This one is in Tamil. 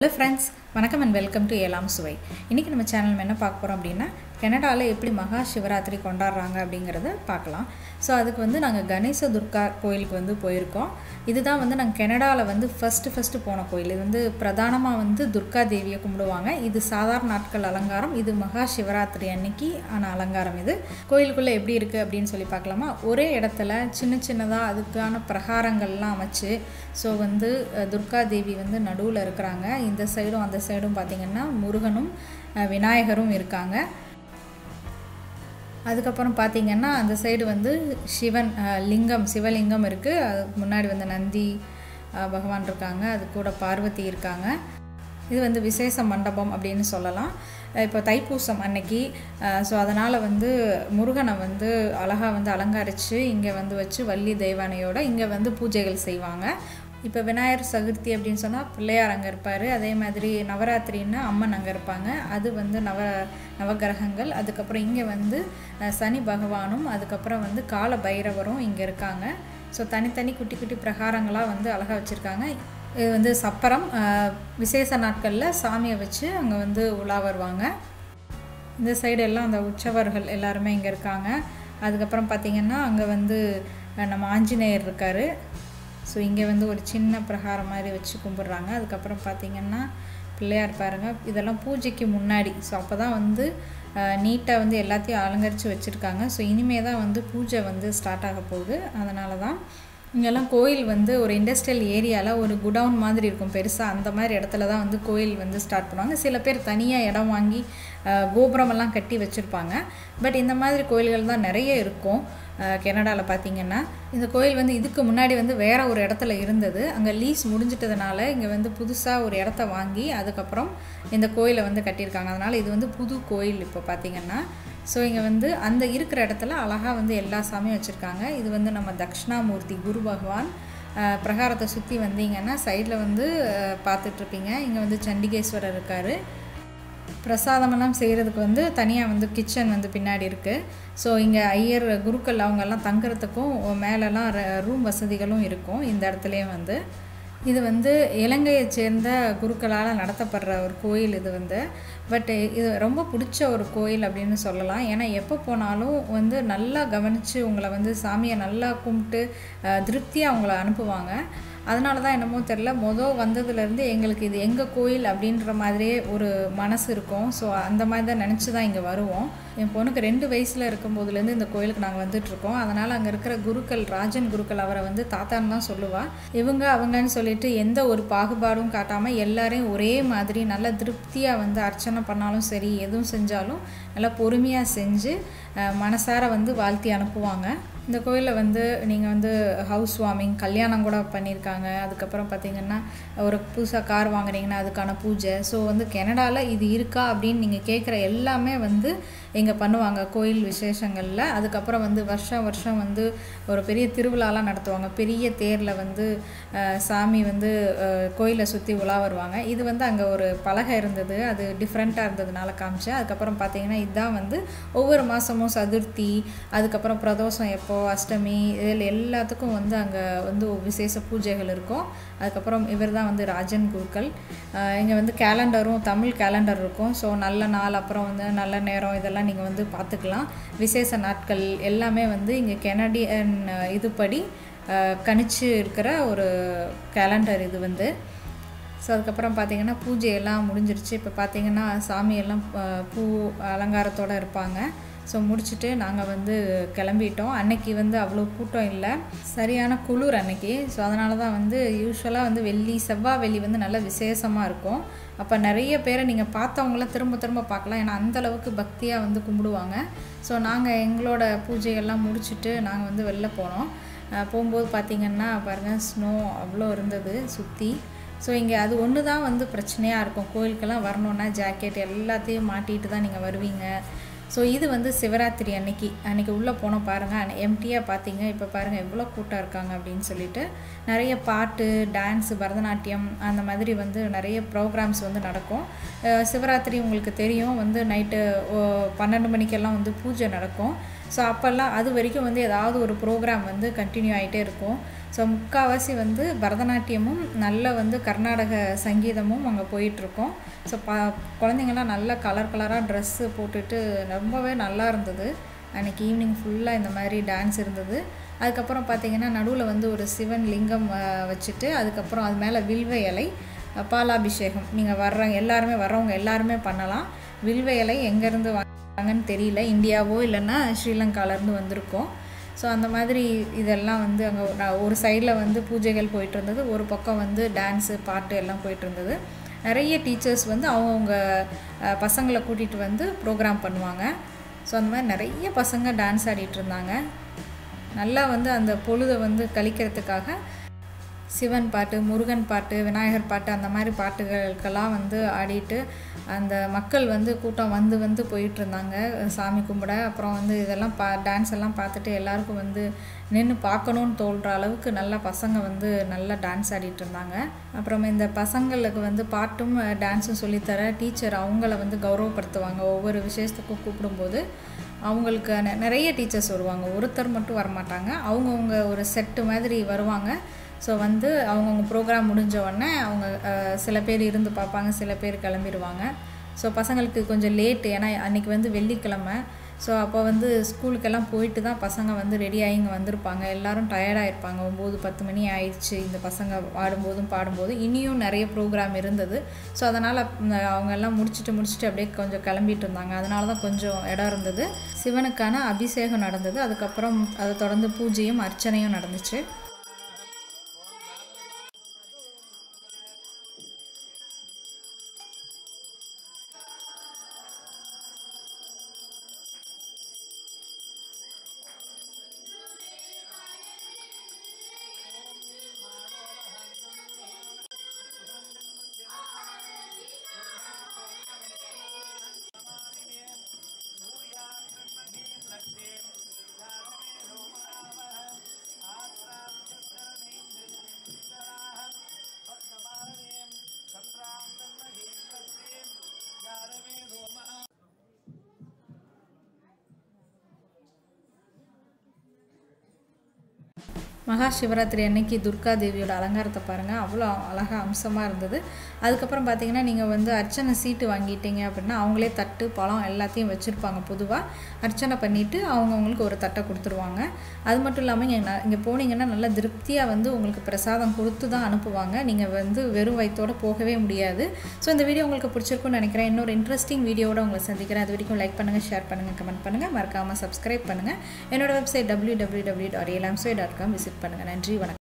ஹலோ ஃப்ரெண்ட்ஸ் வணக்கம் அண்ட் வெல்கம் டு ஏலாம் சுவை இன்றைக்கி நம்ம சேனல் என்ன பார்க்க போகிறோம் அப்படின்னா கனடாவில் எப்படி மகா சிவராத்திரி கொண்டாடுறாங்க அப்படிங்கிறத பார்க்கலாம் ஸோ அதுக்கு வந்து நாங்கள் கணேச துர்கா கோயிலுக்கு வந்து போயிருக்கோம் இதுதான் வந்து நாங்கள் கனடாவில் வந்து ஃபஸ்ட்டு ஃபஸ்ட்டு போன கோயில் இது வந்து பிரதானமாக வந்து துர்கா தேவியை கும்பிடுவாங்க இது சாதாரண நாட்கள் அலங்காரம் இது மகா சிவராத்திரி அன்னைக்கு ஆன அலங்காரம் இது கோயிலுக்குள்ளே எப்படி இருக்குது அப்படின்னு சொல்லி பார்க்கலாமா ஒரே இடத்துல சின்ன சின்னதாக அதுக்கான பிரகாரங்கள்லாம் அமைச்சு ஸோ வந்து அஹ், துர்கா தேவி வந்து நடுவில் இருக்கிறாங்க இந்த சைடும் அந்த சைடும் பார்த்திங்கன்னா முருகனும் அஹ், விநாயகரும் இருக்காங்க அதுக்கப்புறம் பார்த்திங்கன்னா அந்த சைடு வந்து சிவன் அஹ், லிங்கம் சிவலிங்கம் இருக்குது அதுக்கு முன்னாடி வந்து நந்தி அஹ், பகவான் இருக்காங்க அது கூட பார்வதி இருக்காங்க இது வந்து விசேஷ மண்டபம் அப்படின்னு சொல்லலாம் அஹ் இப்போ தைப்பூசம் அன்னைக்கு ஸோ அதனால் வந்து முருகனை வந்து அழகாக வந்து அலங்கரித்து இங்கே வந்து வச்சு வள்ளி தெய்வானையோட இங்கே வந்து பூஜைகள் செய்வாங்க இப்போ விநாயகர் சதுர்த்தி அப்படின்னு சொன்னால் பிள்ளையார் அங்கே இருப்பார் அதே மாதிரி நவராத்திரின்னா அம்மன் அங்கே இருப்பாங்க அது வந்து நவ நவகிரகங்கள் அதுக்கப்புறம் இங்கே வந்து அஹ், சனி பகவானும் அதுக்கப்புறம் வந்து கால பைரவரும் இங்கே இருக்காங்க ஸோ தனித்தனி குட்டி குட்டி பிரகாரங்களாக வந்து அழகாக வச்சுருக்காங்க இது வந்து சப்பரம் அஹ், விசேஷ நாட்களில் சாமியை வச்சு அங்கே வந்து உலா வருவாங்க இந்த சைடு எல்லாம் அந்த உற்சவர்கள் எல்லாருமே இங்கே இருக்காங்க அதுக்கப்புறம் பார்த்திங்கன்னா அங்கே வந்து அஹ், நம்ம ஆஞ்சநேயர் இருக்கார் ஸோ இங்கே வந்து ஒரு சின்ன பிரகாரம் மாதிரி வச்சு கும்பிட்றாங்க அதுக்கப்புறம் பார்த்திங்கன்னா பிள்ளையார் பாருங்கள் இதெல்லாம் பூஜைக்கு முன்னாடி ஸோ அப்போ தான் வந்து நீட்டாக வந்து எல்லாத்தையும் அலங்கரித்து வச்சுருக்காங்க ஸோ இனிமே தான் வந்து பூஜை வந்து ஸ்டார்ட் ஆக போகுது அதனால தான் இங்கெல்லாம் கோயில் வந்து ஒரு இண்டஸ்ட்ரியல் ஏரியாவில் ஒரு குடவுன் மாதிரி இருக்கும் பெருசாக அந்த மாதிரி இடத்துல தான் வந்து கோயில் வந்து ஸ்டார்ட் பண்ணுவாங்க சில பேர் தனியாக இடம் வாங்கி அஹ், கோபுரமெல்லாம் கட்டி வச்சுருப்பாங்க பட் இந்த மாதிரி கோயில்கள் தான் நிறைய இருக்கும் கனடாவில் பார்த்தீங்கன்னா இந்த கோயில் வந்து இதுக்கு முன்னாடி வந்து வேற ஒரு இடத்துல இருந்தது அங்கே லீஸ் முடிஞ்சிட்டதுனால இங்கே வந்து புதுசாக ஒரு இடத்த வாங்கி அதுக்கப்புறம் இந்த கோயிலை வந்து கட்டியிருக்காங்க அதனால் இது வந்து புது கோயில் இப்போ பார்த்தீங்கன்னா ஸோ இங்கே வந்து அந்த இருக்கிற இடத்துல அழகாக வந்து எல்லா சாமியும் வச்சுருக்காங்க இது வந்து நம்ம தக்ஷணாமூர்த்தி குரு பகவான் அஹ், பிரகாரத்தை சுற்றி வந்தீங்கன்னா சைடில் வந்து அஹ், பார்த்துட்ருப்பீங்க இங்கே வந்து சண்டிகேஸ்வரர் இருக்கார் பிரசாதமெல்லாம் செய்கிறதுக்கு வந்து தனியாக வந்து கிச்சன் வந்து பின்னாடி இருக்குது ஸோ இங்கே ஐயர் குருக்கள் அவங்கெல்லாம் தங்குறதுக்கும் மேலெல்லாம் ரூம் வசதிகளும் இருக்கும் இந்த இடத்துலையும் வந்து இது வந்து இலங்கையை சேர்ந்த குருக்களால் நடத்தப்படுற ஒரு கோயில் இது வந்து பட் இது ரொம்ப பிடிச்ச ஒரு கோயில் அப்படின்னு சொல்லலாம் ஏன்னா எப்போ போனாலும் வந்து நல்லா கவனித்து உங்களை வந்து சாமியை நல்லா கும்பிட்டு அஹ், திருப்தியாக அவங்கள அனுப்புவாங்க அதனால தான் என்னமோ தெரில மொதல் வந்ததுலேருந்து எங்களுக்கு இது எங்கள் கோயில் அப்படின்ற மாதிரியே ஒரு மனசு இருக்கும் ஸோ அந்த மாதிரி தான் நினச்சி தான் இங்கே வருவோம் என் பொண்ணுக்கு ரெண்டு வயசில் இருக்கும்போதுலேருந்து இந்த கோயிலுக்கு நாங்கள் வந்துட்டுருக்கோம் அதனால் அங்கே இருக்கிற குருக்கள் ராஜன் குருக்கள் அவரை வந்து தாத்தான்னு தான் சொல்லுவாள் இவங்க அவங்கன்னு சொல்லிட்டு எந்த ஒரு பாகுபாடும் காட்டாமல் எல்லாரையும் ஒரே மாதிரி நல்லா திருப்தியாக வந்து அர்ச்சனை பண்ணாலும் சரி எதுவும் செஞ்சாலும் நல்லா பொறுமையாக செஞ்சு அஹ், மனசார வந்து வாழ்த்தி அனுப்புவாங்க இந்த கோயிலில் வந்து நீங்கள் வந்து ஹவுஸ் வார்மிங் கல்யாணம் கூட பண்ணியிருக்காங்க அதுக்கப்புறம் பார்த்தீங்கன்னா ஒரு புதுசாக கார் வாங்குறீங்கன்னா அதுக்கான பூஜை ஸோ வந்து கனடாவில் இது இருக்கா அப்படின்னு நீங்கள் கேட்குற எல்லாமே வந்து இங்கே பண்ணுவாங்க கோயில் விசேஷங்களில் அதுக்கப்புறம் வந்து வருஷம் வருஷம் வந்து ஒரு பெரிய திருவிழாலாம் நடத்துவாங்க பெரிய தேரில் வந்து அஹ், சாமி வந்து அஹ், கோயிலை சுற்றி உலா வருவாங்க இது வந்து அங்கே ஒரு பலகை இருந்தது அது டிஃப்ரெண்ட்டாக இருந்ததுனால காமிச்சேன் அதுக்கப்புறம் பார்த்தீங்கன்னா இதுதான் வந்து ஒவ்வொரு மாதமும் சதுர்த்தி அதுக்கப்புறம் பிரதோஷம் எப்போ அஷ்டமி இதில் எல்லாத்துக்கும் வந்து அங்கே வந்து விசேஷ பூஜைகள் இருக்கும் அதுக்கப்புறம் இவர் தான் வந்து ராஜன் குருக்கள் இங்கே வந்து கேலண்டரும் தமிழ் கேலண்டர் இருக்கும் ஸோ நல்ல நாள் அப்புறம் வந்து நல்ல நேரம் இதெல்லாம் நீங்கள் வந்து பார்த்துக்கலாம் விசேஷ நாட்கள் எல்லாமே வந்து இங்கே கெனடியன் இதுபடி அஹ், கணிச்சு இருக்கிற ஒரு கேலண்டர் இது வந்து ஸோ அதுக்கப்புறம் பார்த்தீங்கன்னா பூஜை எல்லாம் முடிஞ்சிருச்சு இப்போ பார்த்தீங்கன்னா சாமியெல்லாம் அஹ், பூ அலங்காரத்தோடு இருப்பாங்க ஸோ முடிச்சுட்டு நாங்கள் வந்து கிளம்பிட்டோம் அன்னைக்கு வந்து அவ்வளோ கூட்டம் இல்லை சரியான குளிர் அன்னைக்கு ஸோ அதனால தான் வந்து யூஸ்வலாக வந்து வெள்ளி செவ்வாய் வெள்ளி வந்து நல்ல விசேஷமாக இருக்கும் அப்போ நிறைய பேரை நீங்கள் பார்த்தவங்கள திரும்ப திரும்ப பார்க்கலாம் ஏன்னா அந்த அளவுக்கு பக்தியாக வந்து கும்பிடுவாங்க ஸோ நாங்கள் எங்களோட பூஜைகள்லாம் முடிச்சுட்டு நாங்கள் வந்து வெளில போனோம் அஹ் போகும்போது பார்த்திங்கன்னா பாருங்கள் ஸ்னோ அவ்வளோ இருந்தது சுற்றி ஸோ இங்கே அது ஒன்று தான் வந்து பிரச்சனையாக இருக்கும் கோயிலுக்கெல்லாம் வரணுன்னா ஜாக்கெட் எல்லாத்தையும் மாட்டிட்டு தான் நீங்கள் வருவீங்க ஸோ இது வந்து சிவராத்திரி அன்னைக்கு அன்னைக்கு உள்ளே போனோம் பாருங்கள் எம்டியாக பார்த்தீங்க இப்போ பாருங்கள் எவ்வளோ கூட்டம் இருக்காங்க அப்படின்னு சொல்லிட்டு நிறைய பாட்டு டான்ஸ் பரதநாட்டியம் அந்த மாதிரி வந்து நிறைய ப்ரோக்ராம்ஸ் வந்து நடக்கும் அஹ் சிவராத்திரி உங்களுக்கு தெரியும் வந்து நைட்டு பன்னெண்டு மணிக்கெல்லாம் வந்து பூஜை நடக்கும் ஸோ அப்போல்லாம் அது வரைக்கும் வந்து ஏதாவது ஒரு ப்ரோக்ராம் வந்து கண்டினியூ ஆகிட்டே இருக்கும் ஸோ முக்கால்வாசி வந்து பரதநாட்டியமும் நல்ல வந்து கர்நாடக சங்கீதமும் அங்கே போயிட்டுருக்கோம் ஸோ ப குழந்தைங்கள்லாம் நல்ல கலர் கலராக ட்ரெஸ்ஸு போட்டுட்டு ரொம்பவே நல்லா இருந்தது அன்றைக்கி ஈவினிங் ஃபுல்லாக இந்த மாதிரி டான்ஸ் இருந்தது அதுக்கப்புறம் பார்த்திங்கன்னா நடுவில் வந்து ஒரு சிவன் லிங்கம் வச்சுட்டு அதுக்கப்புறம் அது மேலே வில்வ இலை பாலாபிஷேகம் நீங்கள் வர்றவங்க எல்லாருமே வர்றவங்க எல்லாருமே பண்ணலாம் வில்வ இலை எங்கேருந்து வாங்கன்னு தெரியல இந்தியாவோ இல்லைன்னா ஸ்ரீலங்காலேருந்து வந்திருக்கோம் ஸோ அந்த மாதிரி இதெல்லாம் வந்து அங்கே ஒரு சைடில் வந்து பூஜைகள் போயிட்டு இருந்தது ஒரு பக்கம் வந்து டான்ஸு பாட்டு எல்லாம் போயிட்டு இருந்தது நிறைய டீச்சர்ஸ் வந்து அவங்கவுங்க பசங்களை கூட்டிகிட்டு வந்து ப்ரோக்ராம் பண்ணுவாங்க ஸோ அந்த மாதிரி நிறைய பசங்க டான்ஸ் ஆடிட்டு இருந்தாங்க நல்லா வந்து அந்த பொழுதை வந்து கழிக்கிறதுக்காக சிவன் பாட்டு முருகன் பாட்டு விநாயகர் பாட்டு அந்த மாதிரி பாட்டுகளுக்கெல்லாம் வந்து ஆடிட்டு அந்த மக்கள் வந்து கூட்டம் வந்து வந்து போயிட்டு இருந்தாங்க சாமி கும்பிட அப்புறம் வந்து இதெல்லாம் பா டான்ஸ் எல்லாம் பார்த்துட்டு எல்லாருக்கும் வந்து நின்று பார்க்கணுன்னு தோன்ற அளவுக்கு நல்லா பசங்க வந்து நல்லா டான்ஸ் ஆடிட்டு இருந்தாங்க அப்புறம் இந்த பசங்களுக்கு வந்து பாட்டும் டான்ஸும் சொல்லித்தர டீச்சர் அவங்கள வந்து கௌரவப்படுத்துவாங்க ஒவ்வொரு விசேஷத்துக்கும் கூப்பிடும்போது அவங்களுக்கு நிறைய டீச்சர்ஸ் வருவாங்க ஒருத்தர் மட்டும் வரமாட்டாங்க அவங்கவுங்க ஒரு செட்டு மாதிரி வருவாங்க ஸோ வந்து அவங்கவுங்க ப்ரோக்ராம் முடிஞ்ச உடனே அவங்க சில பேர் இருந்து பார்ப்பாங்க சில பேர் கிளம்பிடுவாங்க ஸோ பசங்களுக்கு கொஞ்சம் லேட்டு ஏன்னா அன்றைக்கி வந்து வெள்ளிக்கிழமை ஸோ அப்போ வந்து ஸ்கூலுக்கெல்லாம் போயிட்டு தான் பசங்க வந்து ரெடி ஆகி இங்கே வந்திருப்பாங்க எல்லோரும் டயர்டாக இருப்பாங்க ஒம்பது பத்து மணி ஆயிடுச்சு இந்த பசங்க ஆடும்போதும் பாடும்போதும் இனியும் நிறைய ப்ரோக்ராம் இருந்தது ஸோ அதனால் அவங்க எல்லாம் முடிச்சுட்டு முடிச்சுட்டு அப்படியே கொஞ்சம் கிளம்பிட்டு இருந்தாங்க அதனால தான் கொஞ்சம் இடம் இருந்தது சிவனுக்கான அபிஷேகம் நடந்தது அதுக்கப்புறம் அதை தொடர்ந்து பூஜையும் அர்ச்சனையும் நடந்துச்சு மகா சிவராத்திரி அன்னைக்கு துர்கா தேவியோட அலங்காரத்தை பாருங்கள் அவ்வளோ அழகாக அம்சமாக இருந்தது அதுக்கப்புறம் பார்த்தீங்கன்னா நீங்கள் வந்து அர்ச்சனை சீட்டு வாங்கிட்டீங்க அப்படின்னா அவங்களே தட்டு பழம் எல்லாத்தையும் வச்சுருப்பாங்க பொதுவாக அர்ச்சனை பண்ணிவிட்டு அவங்கவுங்களுக்கு ஒரு தட்டை கொடுத்துருவாங்க அது மட்டும் இல்லாமல் இங்கே இங்கே போனீங்கன்னா நல்லா திருப்தியாக வந்து உங்களுக்கு பிரசாதம் கொடுத்து தான் அனுப்புவாங்க நீங்கள் வந்து வெறும் வயிற்றோடு போகவே முடியாது ஸோ இந்த வீடியோ உங்களுக்கு பிடிச்சிருக்குன்னு நினைக்கிறேன் இன்னொரு இன்ட்ரெஸ்டிங் வீடியோட உங்களை சந்திக்கிறேன் அது வரைக்கும் லைக் பண்ணுங்கள் ஷேர் பண்ணுங்கள் கமெண்ட் பண்ணுங்கள் மறக்காமல் சப்ஸ்கிரைப் பண்ணுங்கள் என்னோட website W W W dot ஏலாம்சே டாட் காம் விசிட் பண்ணுங்கள் நன்றி வணக்கம்